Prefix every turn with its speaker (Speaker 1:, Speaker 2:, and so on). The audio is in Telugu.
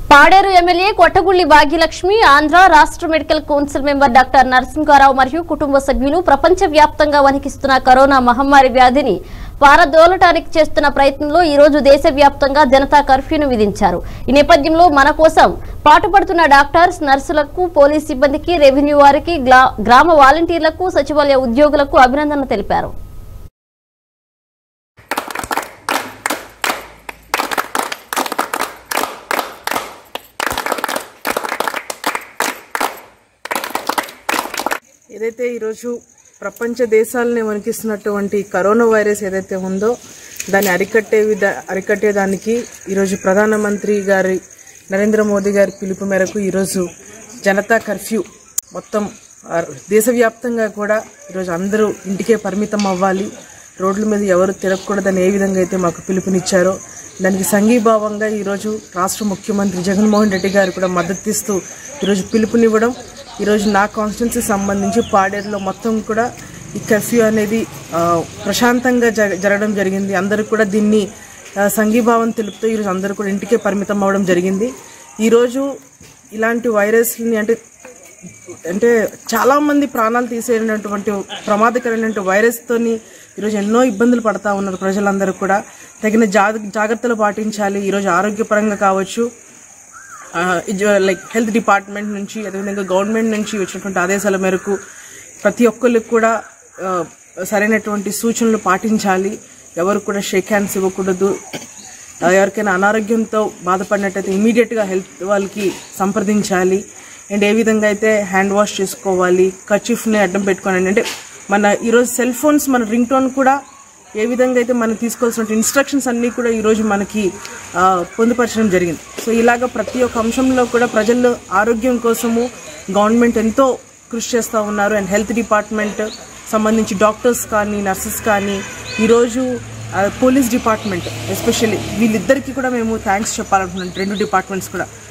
Speaker 1: పాడేరు ఎమ్మెల్యే కొట్టగుళ్లి భాగ్యలక్ష్మి ఆంధ్ర రాష్ట్ర medical council member doctor Narasimha Rao మరియు కుటుంబ సభ్యులు ప్రపంచ వ్యాప్తంగా వణికిస్తున్న కరోనా మహమ్మారి వ్యాధిని పారదోలటానికి చేస్తున్న ప్రయత్నంలో ఈ రోజు దేశవ్యాప్తంగా జనతా కర్ఫ్యూను విధించారు ఈ నేపథ్యంలో మన కోసం పాటుపడుతున్న డాక్టర్స్ నర్సులకు పోలీస్ సిబ్బందికి రెవెన్యూ వారికి గ్లా- గ్రామ వాలంటీర్లకు సచివాలయ ఉద్యోగులకు అభినందనలు తెలిపారు
Speaker 2: ఏదైతే ఈరోజు ప్రపంచ దేశాలని వణికిస్తున్నటువంటి కరోనా వైరస్ ఏదైతే ఉందో దాన్ని అరికట్టే విధ అరికట్టేదానికి ఈరోజు ప్రధానమంత్రి గారి నరేంద్ర మోదీ గారి పిలుపు మేరకు ఈరోజు జనతా కర్ఫ్యూ మొత్తం ఆ, దేశవ్యాప్తంగా కూడా ఈరోజు అందరూ ఇంటికే పరిమితం అవ్వాలి రోడ్ల మీద ఎవరు తిరగకూడదని ఏ విధంగా అయితే మాకు పిలుపునిచ్చారో దానికి సంఘీభావంగా ఈరోజు రాష్ట్ర ముఖ్యమంత్రి జగన్మోహన్ రెడ్డి గారు కూడా మద్దతిస్తూ ఈరోజు పిలుపునివ్వడం ఈరోజు నా కాన్స్టిట్యున్సీ సంబంధించి పాడేరులో మొత్తం కూడా ఈ కర్ఫ్యూ అనేది ఆ, ప్రశాంతంగా జర జరగడం జరిగింది అందరూ కూడా దీన్ని ఆ, సంఘీభావం తెలుపుతూ ఈరోజు అందరూ కూడా ఇంటికే పరిమితం అవ్వడం జరిగింది ఈరోజు ఇలాంటి వైరస్ని అంటే అంటే చాలా మంది ప్రాణాలు తీసేటువంటి ప్రమాదకరమైనటువంటి వైరస్తోని ఈరోజు ఎన్నో ఇబ్బందులు పడతా ఉన్నారు ప్రజలందరూ కూడా తగిన జాగ జాగ్రత్తలు పాటించాలి ఈరోజు ఆరోగ్యపరంగా కావచ్చు లైక్ హెల్త్ డిపార్ట్మెంట్ నుంచి అదేవిధంగా గవర్నమెంట్ నుంచి వచ్చినటువంటి ఆదేశాల మేరకు ప్రతి ఒక్కరికి కూడా ఆ, సరైనటువంటి సూచనలు పాటించాలి ఎవరు కూడా షేక్ హ్యాండ్స్ ఇవ్వకూడదు ఆ, ఎవరికైనా అనారోగ్యంతో బాధపడినట్టయితే ఇమీడియట్గా హెల్త్ వాళ్ళకి సంప్రదించాలి అండ్ ఏ విధంగా అయితే హ్యాండ్ వాష్ చేసుకోవాలి కర్చీఫ్ని అడ్డం పెట్టుకోనండి అంటే మన ఈరోజు సెల్ ఫోన్స్ మన రింగ్ టోన్ కూడా ఏ విధంగా అయితే మనం తీసుకోవాల్సిన ఇన్స్ట్రక్షన్స్ అన్నీ కూడా ఈరోజు మనకి ఆ, పొందుపరచడం జరిగింది సో ఇలాగ ప్రతి ఒక్క అంశంలో కూడా ప్రజల ఆరోగ్యం కోసము గవర్నమెంట్ ఎంతో కృషి చేస్తూ ఉన్నారు అండ్ హెల్త్ డిపార్ట్మెంట్ సంబంధించి డాక్టర్స్ కానీ నర్సెస్ కానీ ఈరోజు ఆ, పోలీస్ డిపార్ట్మెంట్ ఎస్పెషల్లీ వీళ్ళిద్దరికీ కూడా మేము థ్యాంక్స్ చెప్పాలనుకుంటున్నాం రెండు డిపార్ట్మెంట్స్ కూడా